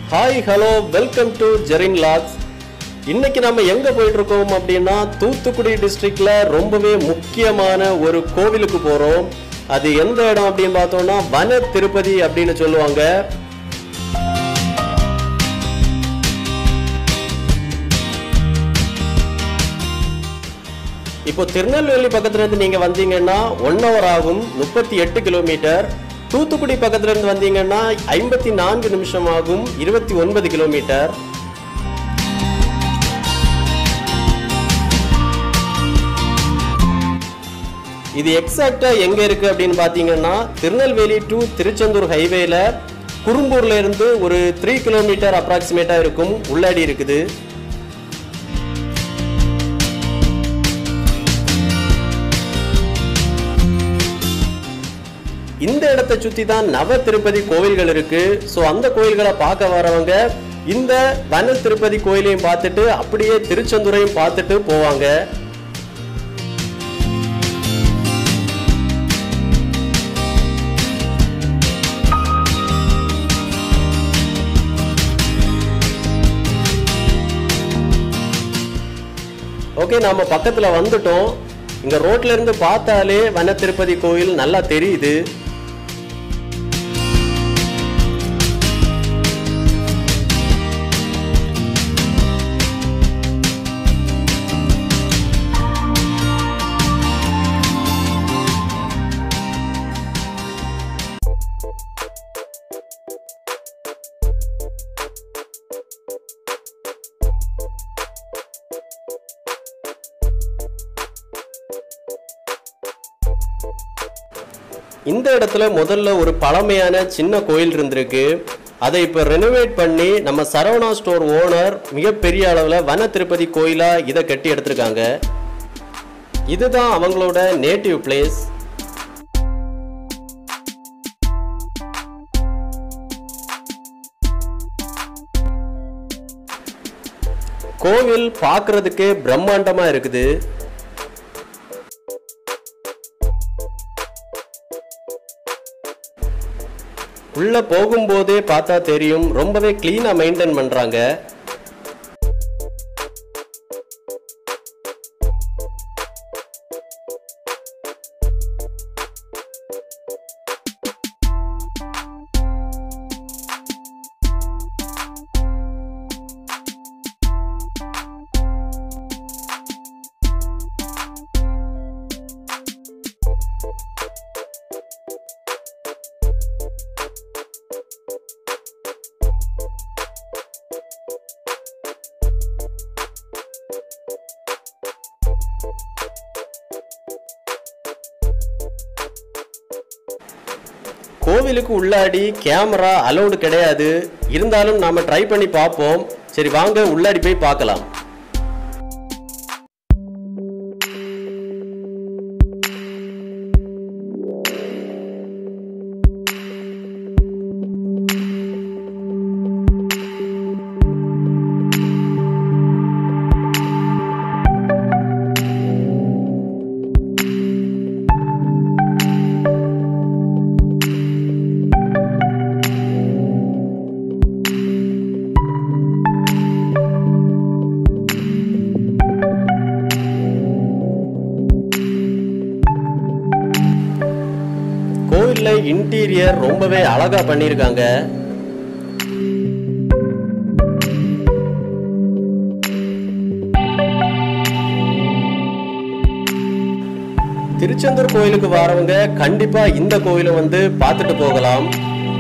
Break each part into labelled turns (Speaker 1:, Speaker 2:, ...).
Speaker 1: hi hello welcome to Jerin logs இன்னைக்கு நம்ம எங்க போயிட்டு இருக்கோம் அப்படின்னா தூத்துக்குடி டிஸ்ட்ரிக்ட்ல ரொம்பவே முக்கியமான ஒரு கோவிலுக்கு போறோம் அது எந்த இடம் அப்படின்னு பார்த்தோம்னா வன திருப்பதி அப்படின்னு சொல்லுவாங்க இப்போ திருநெல்வேலி பக்கத்துல இருந்து நீங்க வந்தீங்கன்னா ஒன் ஹவர் ஆகும் முப்பத்தி எட்டு கிலோமீட்டர் தூத்துக்குடி பக்கத்துல இருந்து வந்தீங்கன்னா ஐம்பத்தி நான்கு நிமிஷம் ஆகும் இருபத்தி ஒன்பது கிலோமீட்டர் இது எக்ஸாக்டா எங்க இருக்கு அப்படின்னு பாத்தீங்கன்னா திருநெல்வேலி டு திருச்செந்தூர் ஹைவேல குறும்பூர்ல இருந்து ஒரு த்ரீ கிலோமீட்டர் அப்ராக்சிமேட்டா இருக்கும் உள்ளாடி இருக்குது இந்த இடத்தை சுத்தி தான் நவ திருப்பதி கோவில்கள் இருக்கு ஸோ அந்த கோயில்களை பார்க்க வரவங்க இந்த வன திருப்பதி கோயிலையும் பார்த்துட்டு அப்படியே திருச்செந்தூரையும் பார்த்துட்டு போவாங்க ஓகே நாம பக்கத்துல வந்துட்டோம் இங்க ரோட்ல இருந்து பார்த்தாலே வன திருப்பதி கோயில் நல்லா தெரியுது இந்த இடத்துல முதல்ல ஒரு பழமையான சின்ன கோயில் இருந்திருக்கு அதை இப்போ ரெனோவேட் பண்ணி நம்ம சரவணா ஸ்டோர் ஓனர் மிகப்பெரிய அளவில் வன திருப்பதி கோயிலா இதை கட்டி எடுத்திருக்காங்க இதுதான் அவங்களோட நேட்டிவ் பிளேஸ் கோவில் பார்க்கிறதுக்கே பிரம்மாண்டமா இருக்குது உள்ள போகும்போதே பார்த்தா தெரியும் ரொம்பவே கிளீனா மெயின்டைன் பண்றாங்க கோவிலுக்கு உள்ளாடி கேமரா அலௌடு கிடையாது இருந்தாலும் நாம ட்ரை பண்ணி பார்ப்போம் சரி வாங்க உள்ளாடி போய் பார்க்கலாம் கோவில்ல இன்டீரியர் ரொம்பவே அழகா பண்ணியிருக்காங்க திருச்செந்தூர் கோயிலுக்கு வரவங்க கண்டிப்பா இந்த கோயிலை வந்து பார்த்துட்டு போகலாம்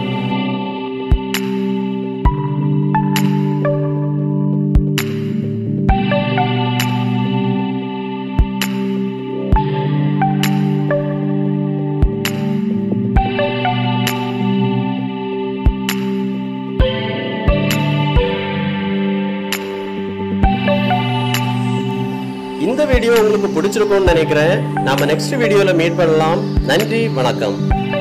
Speaker 1: இந்த வீடியோ உங்களுக்கு பிடிச்சிருக்கும்னு நினைக்கிறேன் நாம நெக்ஸ்ட் வீடியோல மீட் பண்ணலாம் நன்றி வணக்கம்